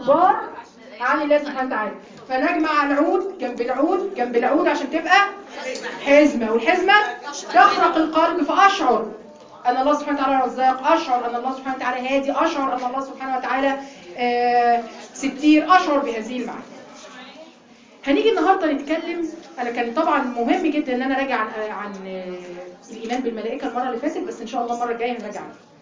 اخبار عن الله سبحانه وتعالى فنجمع العود جنب العود جنب العود عشان تبقى حزمه والحزمه تخرق القلب فاشعر ان الله سبحانه وتعالى رزاق اشعر ان الله سبحانه وتعالى هادي اشعر ان الله سبحانه وتعالى آه ستير اشعر بهذه المعاني هنيجي النهارده نتكلم انا كان طبعا مهم جدا ان انا راجع عن, عن الايمان بالملائكه المره اللي فاتت بس ان شاء الله المره الجايه هنراجع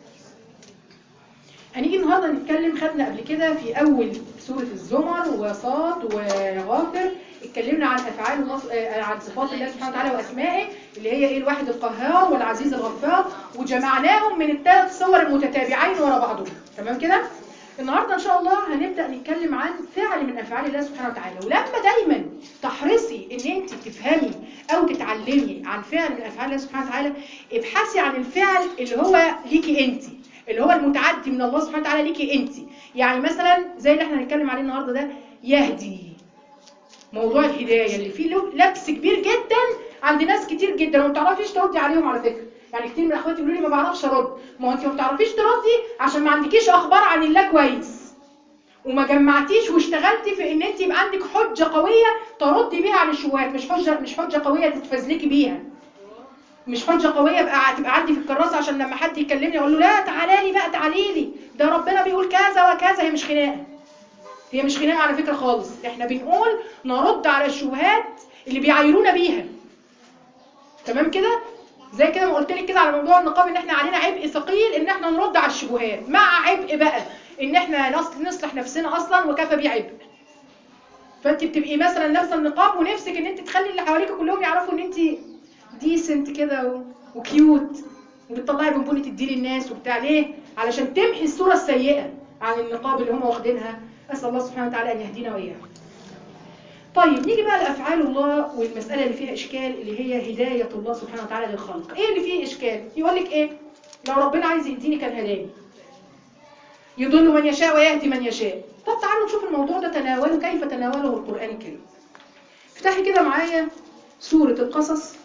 هنيجي النهارده نتكلم خدنا قبل كده في اول سوره الزمر وصاد وغافر اتكلمنا عن افعال الله عن صفات الله سبحانه وتعالى واسمائه اللي هي ايه الواحد القهار والعزيز الغفار وجمعناهم من الثلاث صور المتتابعين ورا بعضهم تمام كده النهاردة إن شاء الله هنبدأ نتكلم عن فعل من أفعال الله سبحانه وتعالى ولما دايما تحرصي إن أنت تفهمي أو تتعلمي عن فعل من أفعال الله سبحانه وتعالى ابحثي عن الفعل اللي هو ليكي أنت اللي هو المتعدي من الله سبحانه وتعالى ليكي أنت يعني مثلا زي اللي احنا هنتكلم عليه النهاردة ده يهدي موضوع الهداية اللي فيه لبس كبير جدا عند ناس كتير جدا وما بتعرفيش تردي عليهم على فكرة يعني كتير من اخواتي يقولوا لي ما بعرفش ارد ما هو انت ما بتعرفيش تردي عشان ما عندكيش اخبار عن الله كويس وما جمعتيش واشتغلتي في ان انت يبقى عندك حجه قويه تردي بيها على الشبهات مش حجه مش حجه قويه تتفزلكي بيها مش حجه قويه بقى تبقى عندي في الكراسه عشان لما حد يكلمني اقول له لا تعالى لي بقى تعالي لي ده ربنا بيقول كذا وكذا هي مش خناقه هي مش خناقه على فكره خالص احنا بنقول نرد على الشبهات اللي بيعايرونا بيها تمام كده زي كده ما قلت لك كده على موضوع النقاب ان احنا علينا عبء ثقيل ان احنا نرد على الشبهات مع عبء بقى ان احنا نصلح نفسنا اصلا وكفى بيه عبء فانت بتبقي مثلا لابسه النقاب ونفسك ان انت تخلي اللي حواليك كلهم يعرفوا ان انت ديسنت كده وكيوت وبتطلعي بونبونة تدي للناس وبتاع ليه علشان تمحي الصوره السيئه عن النقاب اللي هم واخدينها اسال الله سبحانه وتعالى ان يهدينا واياهم طيب نيجي بقى لأفعال الله والمسألة اللي فيها إشكال اللي هي هداية الله سبحانه وتعالى للخلق إيه اللي فيه إشكال؟ يقول لك إيه؟ لو ربنا عايز يهديني كان هداني يضل من يشاء ويهدي من يشاء طب تعالوا نشوف الموضوع ده تناوله كيف تناوله القرآن الكريم افتحي كده معايا سورة القصص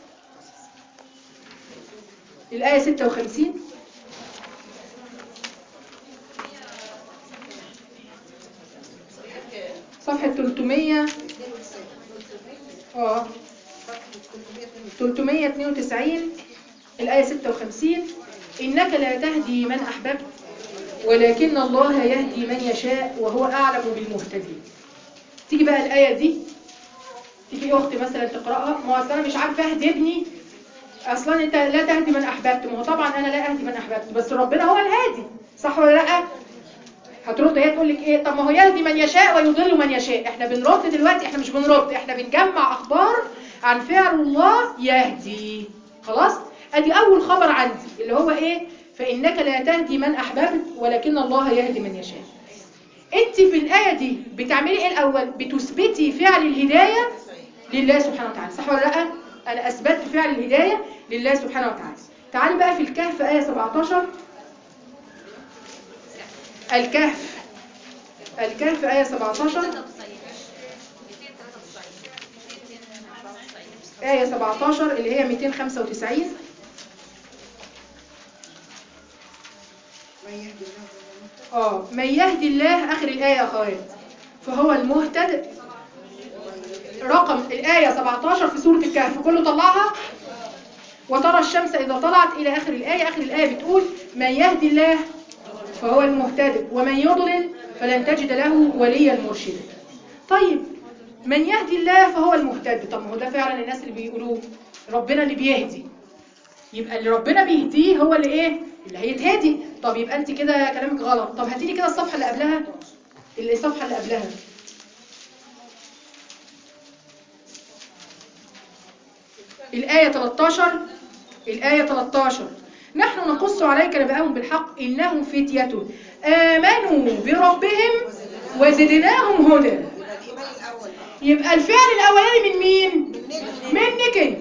الآية 56 صفحة 300 اه 392 الآية 56 إنك لا تهدي من أحببت ولكن الله يهدي من يشاء وهو أعلم بالمهتدين تيجي بقى الآية دي تيجي أختي مثلا تقرأها ما أصلا أنا مش عارفة أهدي ابني أصلا أنت لا تهدي من أحببت ما هو طبعا أنا لا أهدي من أحببت بس ربنا هو الهادي صح ولا لأ؟ هترد هي تقول لك ايه طب ما هو يهدي من يشاء ويضل من يشاء احنا بنرد دلوقتي احنا مش بنرد احنا بنجمع اخبار عن فعل الله يهدي خلاص ادي اول خبر عندي اللي هو ايه فانك لا تهدي من احببت ولكن الله يهدي من يشاء انت في الايه دي بتعملي ايه الاول بتثبتي فعل الهدايه لله سبحانه وتعالى صح ولا لا انا اثبتت فعل الهدايه لله سبحانه وتعالى تعالي بقى في الكهف ايه 17 الكهف الكهف آية 17 آية 17 اللي هي 295 اه من يهدي الله آخر الآية يا أخوات فهو المهتد رقم الآية 17 في سورة الكهف كله طلعها وترى الشمس إذا طلعت إلى آخر الآية آخر الآية بتقول من يهدي الله فهو المهتد ومن يضلل فلن تجد له وليا مرشدا طيب من يهدي الله فهو المهتد طب ما هو ده فعلا الناس اللي بيقولوه ربنا اللي بيهدي يبقى اللي ربنا بيهديه هو اللي ايه اللي هيتهدي طب يبقى انت كده كلامك غلط طب هاتي لي كده الصفحه اللي قبلها الصفحه اللي قبلها الآية 13 الآية 13 نحن نقص عليك نبأهم بالحق إنهم فتية آمنوا بربهم وزدناهم هدى يبقى الفعل الأولاني من مين؟ منك أنت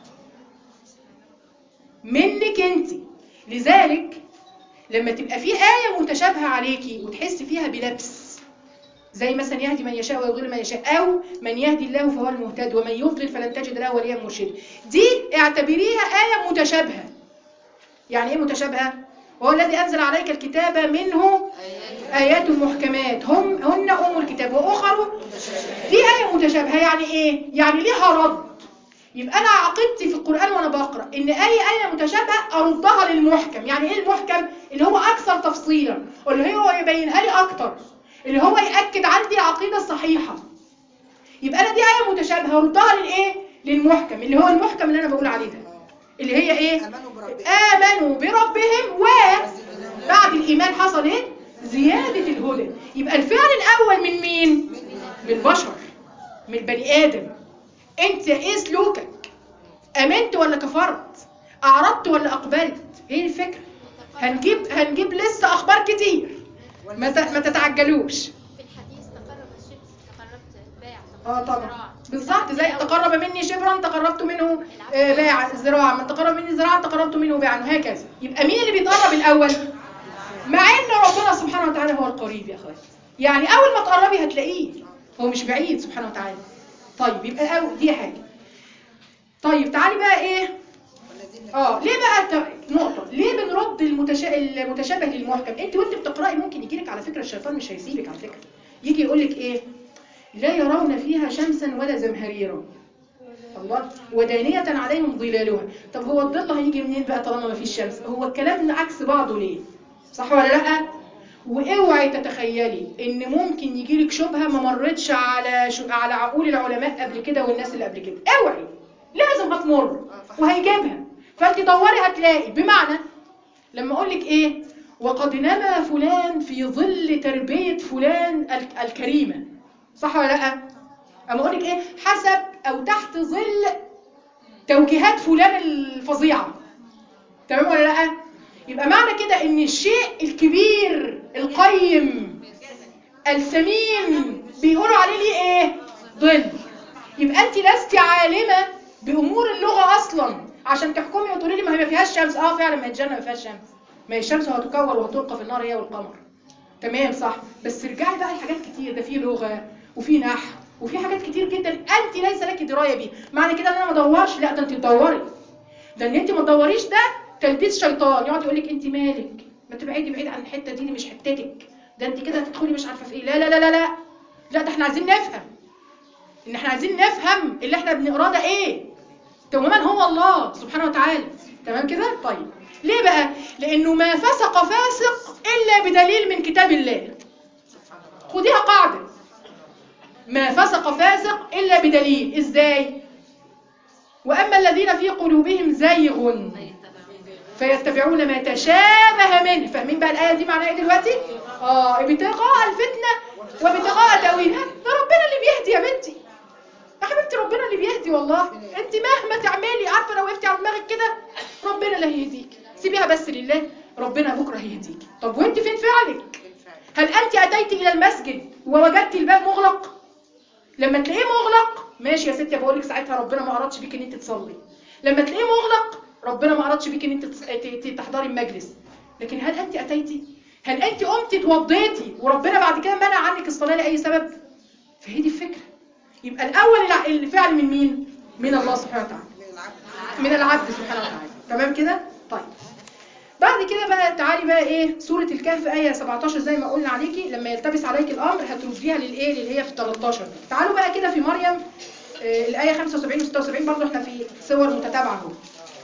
منك أنت لذلك لما تبقى في آية متشابهة عليكي وتحس فيها بلبس زي مثلا يهدي من يشاء ويضل من يشاء أو من يهدي الله فهو المهتد ومن يضلل فلن تجد له وليا مرشدا دي اعتبريها آية متشابهة يعني ايه متشابهة؟ وهو الذي أنزل عليك الكتاب منه آيات محكمات هم هن متشابهة يعني ايه يعني ليها رد يبقى انا عقيدتي في القرآن وانا بقرأ ان اي آية متشابهة اردها للمحكم يعني ايه المحكم اللي هو اكثر تفصيلا واللي هو يبينها لي اكتر اللي هو يأكد عندي العقيدة الصحيحة يبقى انا دي آية متشابهة اردها للايه للمحكم اللي هو المحكم اللي انا بقول عليه ده اللي هي ايه آمنوا بربهم. آمنوا بربهم و بعد الإيمان حصل ايه زيادة الهدى يبقى الفعل الأول من مين من البشر من البني آدم انت ايه سلوكك امنت ولا كفرت اعرضت ولا اقبلت ايه الفكرة هنجيب هنجيب لسه اخبار كتير ما ت- ما تتعجلوش في الحديث تقرب الشمس تقربت باع اه طبعا ذراع. بالظبط زي تقرب مني شبرا تقربت منه آه، باعا ذراعا من تقرب مني ذراعا تقربت منه باعا وهكذا يبقى مين اللي بيتقرب الاول مع ان ربنا سبحانه وتعالى هو القريب يا اخواتي يعني اول ما تقربي هتلاقيه هو مش بعيد سبحانه وتعالى طيب يبقى أول دي حاجه طيب تعالي بقى ايه والذين اه ليه بقى ت- نقطة ليه بنرد المتشا... المتشابه للمحكم انت وانت بتقرأي ممكن يجيلك على فكرة الشيطان مش هيسيبك على فكرة يجي يقولك ايه لا يرون فيها شمسا ولا زمهريرا الله ودانية عليهم ظلالها طب هو الظل هيجي منين بقى طالما ما فيش شمس هو الكلام عكس بعضه ليه صح ولا لا واوعي تتخيلي ان ممكن يجيلك شبهه ما مرتش على شو... على عقول العلماء قبل كده والناس اللي قبل كده اوعي لازم هتمر وهيجيبها فانت دوري هتلاقي بمعنى لما اقول لك ايه وقد نما فلان في ظل تربيه فلان ال- الكريمه صح ولا لا اما اقول لك ايه حسب او تحت ظل توجيهات فلان الفظيعه تمام ولا لا يبقى معنى كده ان الشيء الكبير القيم الثمين بيقولوا عليه ليه ايه ظل يبقى انت لست عالمه بامور اللغه اصلا عشان تحكمي وتقولي لي ما هي ما فيهاش شمس اه فعلا ما هي الجنه ما فيهاش شمس ما هي الشمس هتكور وهتلقى في النار هي والقمر تمام صح بس ارجعي بقى لحاجات كتير ده في لغه وفي نحو وفي حاجات كتير جدا انت ليس لك درايه بيها معنى كده ان انا ما ادورش لا ده انت تدوري ده ان انت ما تدوريش ده تلبيس شيطان يقعد يقول لك انت مالك ما تبعدي بعيد عن الحته دي, دي مش حتتك ده انت كده هتدخلي مش عارفه في ايه لا لا لا لا لا لا ده احنا عايزين نفهم ان احنا عايزين نفهم اللي احنا بنقراه ده ايه تماما هو الله سبحانه وتعالى تمام كده طيب ليه بقى لانه ما فسق فاسق الا بدليل من كتاب الله خديها قاعده ما فسق فاسق الا بدليل ازاي واما الذين في قلوبهم زيغ فيتبعون ما تشابه منه فاهمين بقى الايه دي معناها ايه دلوقتي اه ابتغاء الفتنه وابتغاء تاويلها ده ربنا اللي بيهدي يا بنتي يا حبيبتي ربنا اللي بيهدي والله انت مهما تعملي عارفه لو وقفتي على دماغك كده ربنا اللي هيهديك سيبيها بس لله ربنا بكره هيهديك طب وانت فين فعلك هل انت اتيت الى المسجد ووجدت الباب مغلق لما تلاقيه مغلق ماشي يا ستي بقول لك ساعتها ربنا ما ارادش بيك ان انت تصلي لما تلاقيه مغلق ربنا ما ارادش بيك ان انت تس- ت- ت- تحضري المجلس لكن هل انت اتيتي هل انت قمتي اتوضيتي وربنا بعد كده منع عنك الصلاه لاي سبب فهي دي الفكره يبقى الاول الع- الفعل من مين من الله سبحانه وتعالى من العبد من العبد سبحانه وتعالى تمام كده طيب بعد كده بقى تعالي بقى ايه سورة الكهف آية 17 زي ما قلنا عليكي لما يلتبس عليك الأمر هترديها للايه اللي هي في 13 تعالوا بقى كده في مريم آه الآية 75 و 76 برضه احنا في صور متتابعة اهو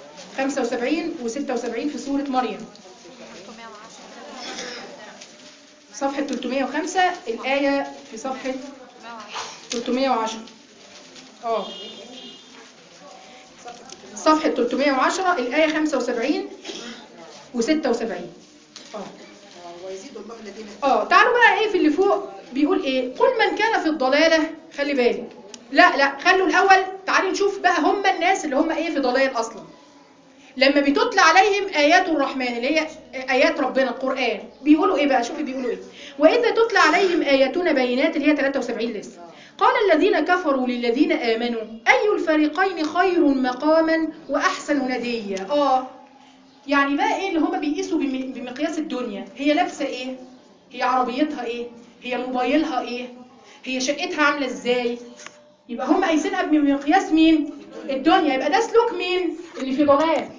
75 و 76 في سورة مريم 310 صفحة 305 الآية في صفحة 310 اه صفحة 310 الآية 75 و 76 اه ويزيد الله الذين اه تعالوا بقى ايه في اللي فوق بيقول ايه قل من كان في الضلالة خلي بالك لا لا خلوا الاول تعالوا نشوف بقى هم الناس اللي هم ايه في ضلال اصلا لما بتتلى عليهم ايات الرحمن اللي هي ايات ربنا القران بيقولوا ايه بقى شوفي بيقولوا ايه واذا تتلى عليهم اياتنا بينات اللي هي 73 لسه قال الذين كفروا للذين امنوا اي الفريقين خير مقاما واحسن نديا اه يعني بقى ايه اللي هم بيقيسوا بم- بمقياس الدنيا هي لابسه ايه هي عربيتها ايه هي موبايلها ايه هي شقتها عامله ازاي يبقى هم قايسينها بمقياس مين الدنيا يبقى ده سلوك مين اللي في ضلال